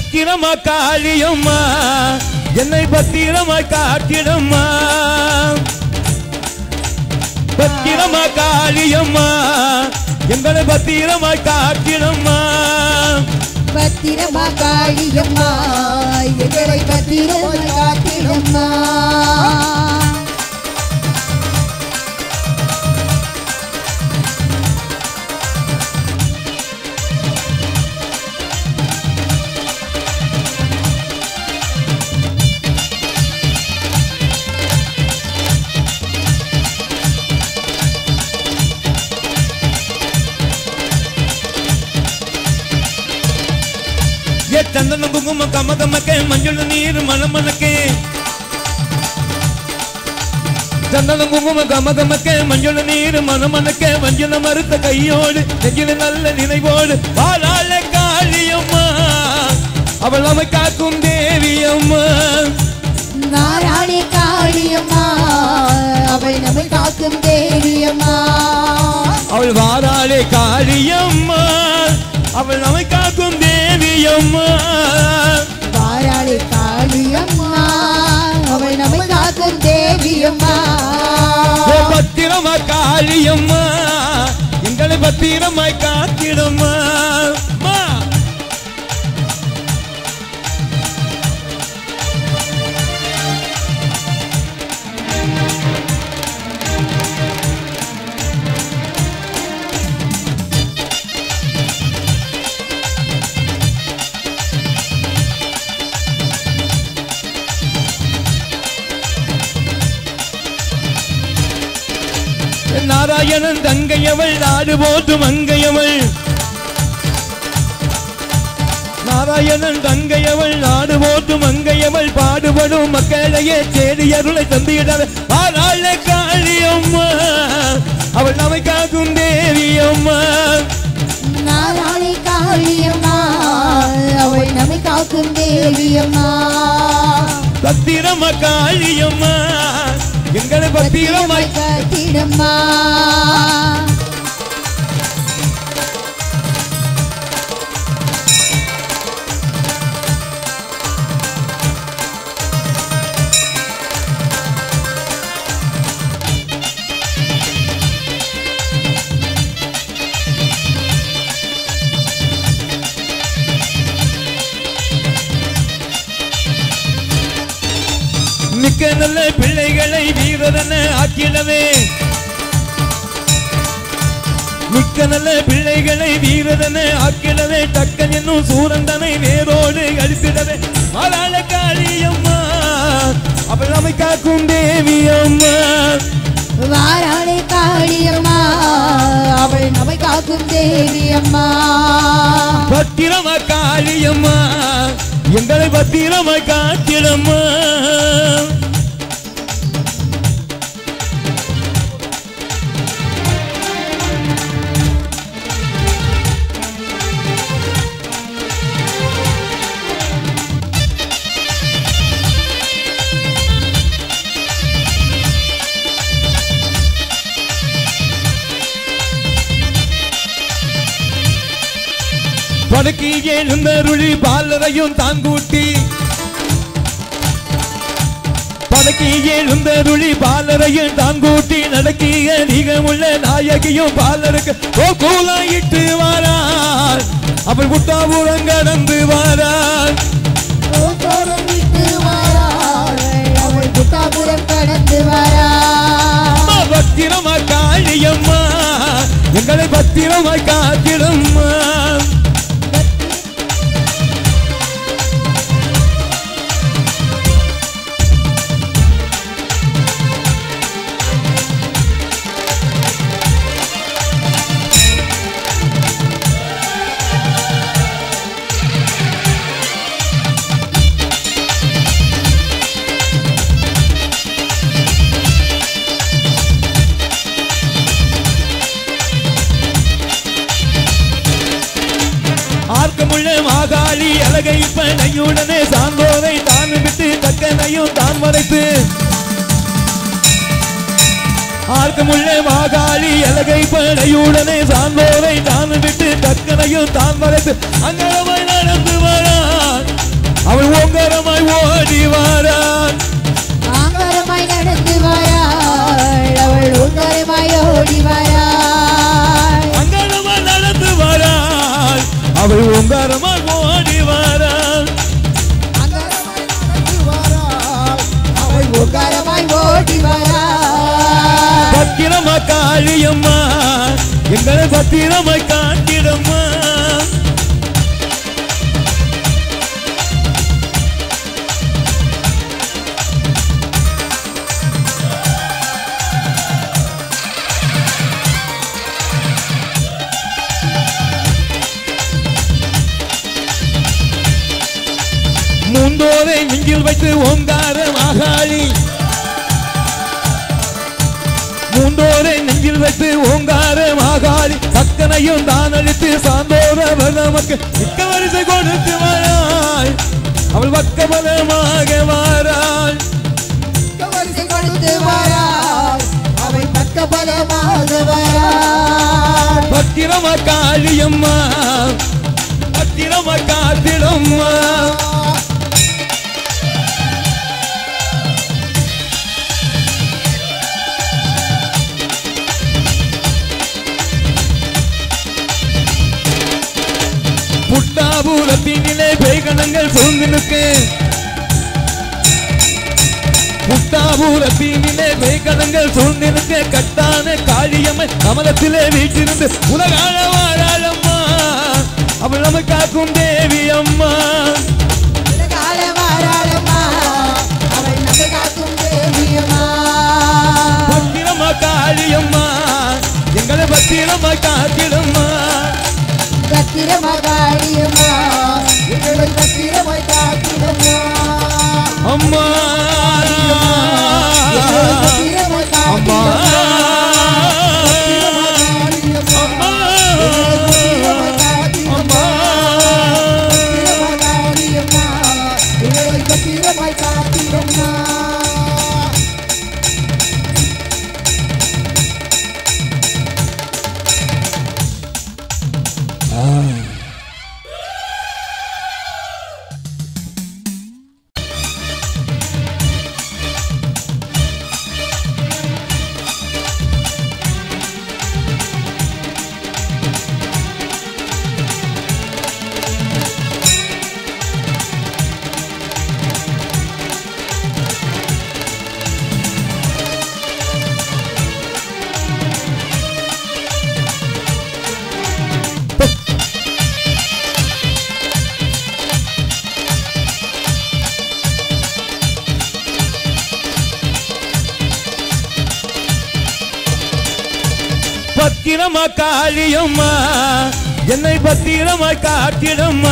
பத்திரமா காளியம்மா என்னை பத்திரமா காட்டிடம்மா பத்திரமா காளியம்மா எங்களை பத்திரமா காட்டிடம்மா பத்திரமா காளியம்மா எங்களை பத்திரமா காத்திடம்மா ஏ சந்தனம் குங்குமம் கம கமக்க மஞ்சள் நீர் மணமணக்கே சந்தனம் குங்குமம் கம கமக்க மஞ்சள் நீர் மணமணக்க மஞ்சள் மறுத்த கையோடு நெஞ்சில நல்ல நினைவோடு வாழாள காளியம்மா அவள் அமை காக்கும் தேவியம்மா நாராணி காளியம்மா அவள் நம்மை காக்கும் தேவியம்மா அவள் வாராளே காளியம்மா அவள் அமை காக்கும் தேவியம்மா வாராளி காளியம்மா அவள் நம்மை காக்கும் தேவியம்மா ஓ பத்திரமா காளியம்மா எங்களை பத்திரமாய் காத்திடம்மா அம்மா. நாராயணன் தங்கையவள் நாடு போட்டு மங்கையவள் நாராயணன் தங்கையவள் நாடு போட்டு மங்கையவள் பாடுபடும் மக்களையே தேடி அருளை தந்திடவே பாராள காளியம்மா அவள் நம்மை காக்கும் தேவியம்மா நாராணி காளியம்மா அவள் நம்மை காக்கும் தேவியம்மா பத்திரமா காளியம்மா எங்களை பத்திரமாய் காத்திடம்மா மிக்க நல்ல பிள்ளைகளை வீரரென ஆக்கிடவே மிக்க நல்ல பிள்ளைகளை வீரரென ஆக்கிடவே டக்கன் என்னும் சூரந்தனை வேரோடு அழித்திடவே மலாள காளியம்மா அவள் அமை காக்கும் தேவியம்மா வாராளி காளியம்மா அவள் நம்மை காக்கும் தேவியம்மா பத்திரமா காளியம்மா எங்களை பத்திரமா காத்திடம்மா படுக்கி எழுந்தருளி பாலரையும் தான் கூட்டி படக்கி எழுந்தருளி பாலரையும் தான் கூட்டி நடக்கிய நீகமுள்ள நாயகியும் பாலருக்கு ஓ கூலாயிட்டு வாராள் அவள் குட்டாபுரம் கடந்து வாராள் ஓசோரம் விட்டு வாராள் அவள் புத்தாபுரம் கடந்து வாராள் அம்மா பத்திரமா காளியம்மா எங்களை பத்திரமா காத்திடம்மா ஆர்க்கமுள்ள மாகாளி அழகை பனையுடனே சாந்தோரை தான் விட்டு தக்கனையும் தான் மறைத்து ஆர்க்கமுள்ள மாகாளி அழகை பனையுடனே சாந்தோரை தான் விட்டு தக்கனையும் தான் மறைத்து அங்கனமாய் நடந்து வரான் அவள் ஓங்கரமாய் ஓடி வாராள் ஆங்கரமாய் நடந்து வராள் அவள் உங்கரமாய் ஓடி வராள் அங்கரமாய் நடந்து வாராள் அவள் ஓங்காரமாய் ஓடி வாராள் அங்கரமாய் நடந்து வராள் அவள் உங்கரமாய் ஓடி வராள் பத்திரமா காளியம்மா எங்களை பத்திரமாய் காட்டிடம்மா மூந்தோரை நெஞ்சில் வைத்து ஓங்கார மாகாளி மூன்றோரை நெஞ்சில் வைத்து ஓங்கார மாகாளி சக்கனையும் தான் அழித்து சாந்தோரவர் நமக்கு மிக்க வரிசை கொடுத்து வராள் அவள் பக்கபலமாக வாராள் வரிசை கொடுத்து வராள் அவள் பக்க பலமாக வராள் பத்திரமா காளியம்மா பத்திரமா காத்திடம்மா புட்டாபூரத்தினிலே பேய்கணங்கள் சூழ்ந்து நிற்க புட்டாபூரத்தினிலே பேய்கணங்கள் சூழ்ந்து நிற்க கட்டான காளியம்மை கமலத்திலே வீட்டிருந்து உலகாழ வாராளம்மா அவள் நம்ம காக்கும் தேவி அம்மா கால வாராளம்மா அவள் நம்ம காக்கும் தேவியம்மா பத்திரமா காளியம்மா எங்களை பத்திரமா காத்திடம்மா பத்திரமா காளியம்மா எங்களை பத்திரமாய் காத்திடம்மா அம்மா எங்களை பத்திரமாய் அம்மா காத்திடம்மா அம்மா காளியம்மா எங்களை பத்திரமாய் காத்திடம்மா பத்திரமா காளியம்மா என்னை பத்திரமா காத்திடம்மா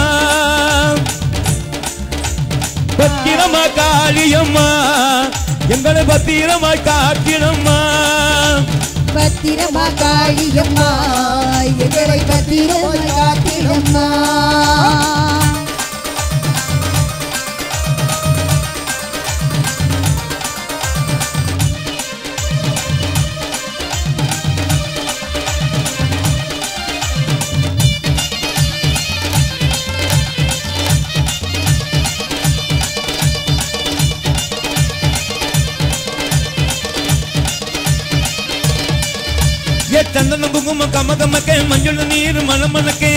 பத்திரமா காளியம்மா எங்களை பத்திரமா காத்திடம்மா பத்திரமா காளியம்மா எங்களை பத்திரமாய் காத்திடம்மா ஏ சந்தன குங்கும கம கமக்க மஞ்சள் நீர் மணமணக்கே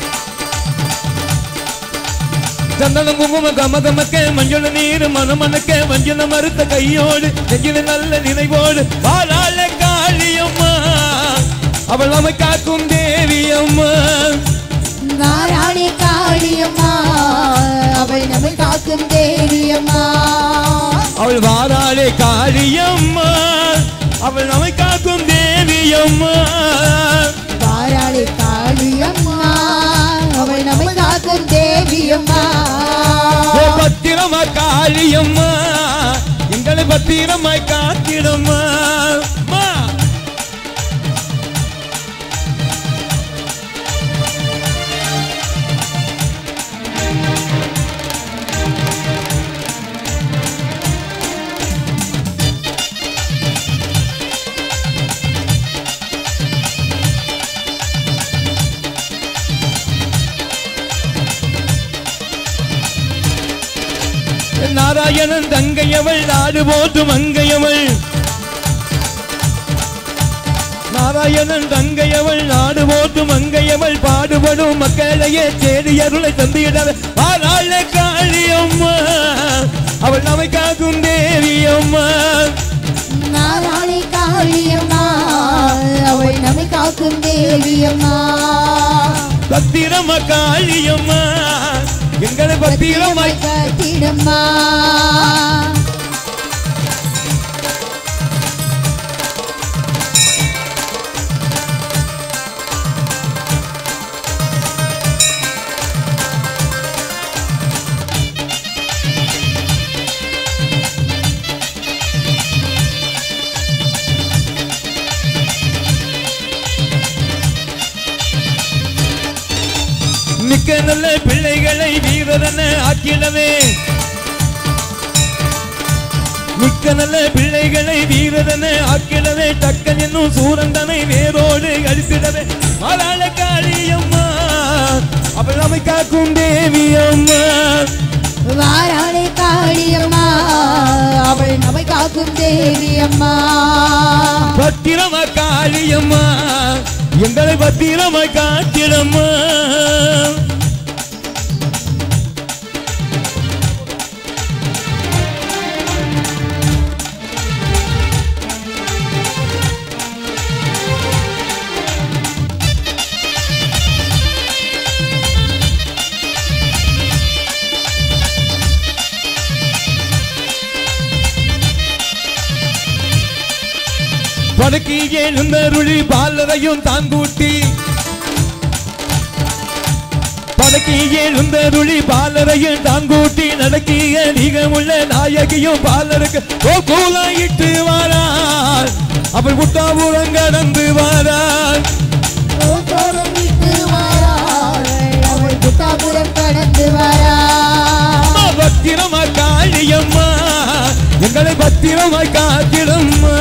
சந்தன குங்கும கம கமக்க மஞ்சள் நீர் மணமணக்க வஞ்சன மறுத்த கையோடு நெஞ்சில நல்ல நினைவோடு வாழாள காளியம்மா அவள் அமை காக்கும் தேவி அம்மா நாராணி காளியம்மா அவள் நம்மை காக்கும் தேவியம்மா அவள் வாராளே காளியம்மா அவள் நம்மை காக்கும் தேவி அம்மா வாராளி காளியம்மா அவள் நம்மை காக்கும் தேவியம்மா ஏ பத்திரமா காளியம்மா எங்களை பத்திரமாய் காத்திடம்மா அம்மா நாராயணன் தங்கையவள் நாடு போட்டு மங்கையவள் நாராயணன் தங்கையவள் நாடு போட்டு மங்கையவள் பாடுபடும் மக்களையே தேடி அருளை தந்திட பாராள காளியம்மா அவள் நம்மை காக்கும் தேவியம்மா நாராயணி காளியம்மா அவள் நம்மை காக்கும் தேவியம்மா பத்திரமா காளியம்மா எங்களை பத்திரமாய் கட்டிடம்மா மிக்க நல்ல பிள்ளைகளை வீரரென ஆக்கிடவே மிக்க நல்ல பிள்ளைகளை வீரரென ஆக்கிடவே டக்கன் என்னும் சூரந்தனை வேரோடு அழித்திடவே மாலாள காளியம்மா அவள் நம்மை காக்கும் தேவியம்மா வாராளி காளியம்மா அவள் நம்மை காக்கும் தேவியம்மா பத்திரமா காளியம்மா எங்களை பத்திரமா காத்திடம்மா படுக்கி எழுந்தருளி பாலரையும் தான் கூட்டி படக்கி எழுந்தருளி பாலரையும் தான் கூட்டி நடக்கிய நிகமுள்ள நாயகியும் பாலருக்கு கோகுலாயிட்டு வாராள் அவள் முட்டாபுரம் கடந்து வாராள் கோபுரம் விட்டு வாராள் அவள் புத்தாபுரம் கடந்து வாராள் பத்திரமா காளியம்மா எங்களை பத்திரமா காத்திடம்மா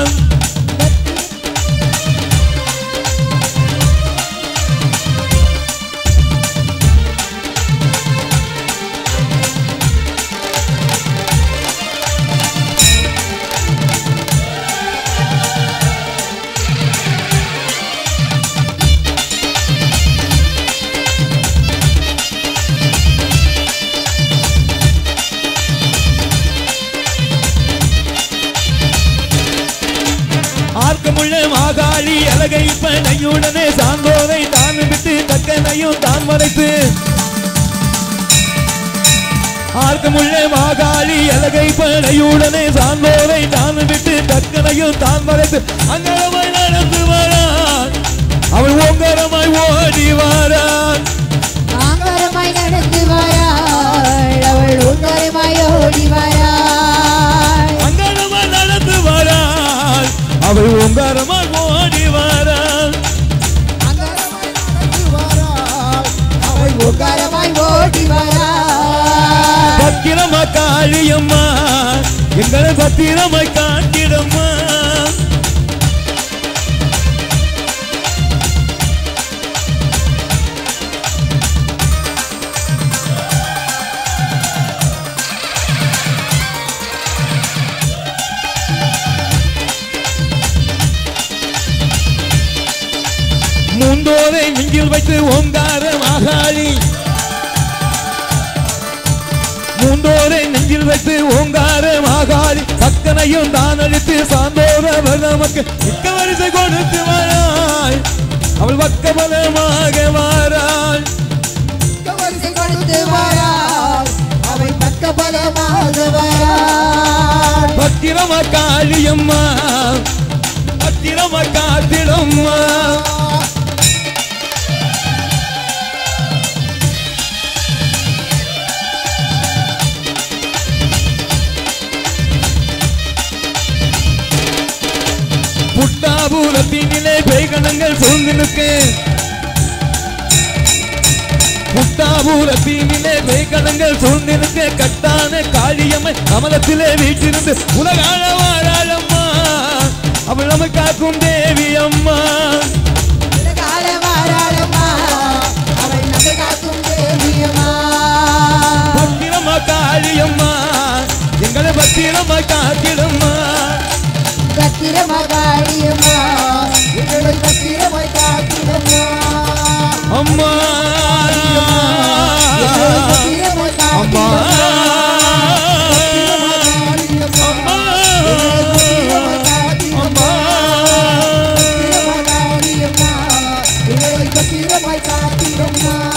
ஆர்க்கமுள்ள மாகாளி அழகை பனையுடனே சாந்தோரை தான் விட்டு தக்கனையும் தான் மறைத்து ஆர்க்கமுள்ள மாகாளி அழகை பனையுடனே சாந்தோரை தான் விட்டு தக்கனையும் தான் மறைத்து அங்கரமாய் நடந்து வரான் அவள் ஓங்கரமாய் ஓடி வாரான் ஆங்கரமாய் நடந்து வாராள் அவள் உங்கரமாய் ஓடி வாராள் அங்கரமாய் நடந்து வரான் அவள் ஓங்கரமாய் ஓடி வாரான் ஆங்கரமாய் நடந்து வாராள் அவள் உங்கரமாய் ஓடி வாராள் பத்திரமா காளியம்மா எங்களை பத்திரமாய் காட்டிடம்மா மூந்தோரை நெஞ்சில் வைத்து ஓங்கார மாகாளி மூன்றோரை நெஞ்சில் வைத்து ஓங்கார மாகாளி சக்கனையும் தான் அழித்து சாந்தோர நமக்கு மிக்க வரிசை கொடுத்து வராள் அவள் பக்கபலமாக வாராள் வரிசை கொடுத்து வாராள் அவள் பக்க பலமாக வாராள் பத்திரமா காளியம்மா பத்திரமா காத்திடம்மா புட்டாபூரத்தினிலே பேய்கணங்கள் சூழ்ந்து நிற்க புட்டாபூரத்தினிலே பேய்கணங்கள் சூழ்ந்து நிற்க கட்டான காளியம்மை கமலத்திலே வீட்டிருந்து உலகாழ வாழாளம்மா அவள் நம்மை காக்கும் தேவி அம்மா கால வாராளம்மா அவள் நம்மை காக்கும் தேவியம்மா பத்திரமா காளியம்மா அம்மா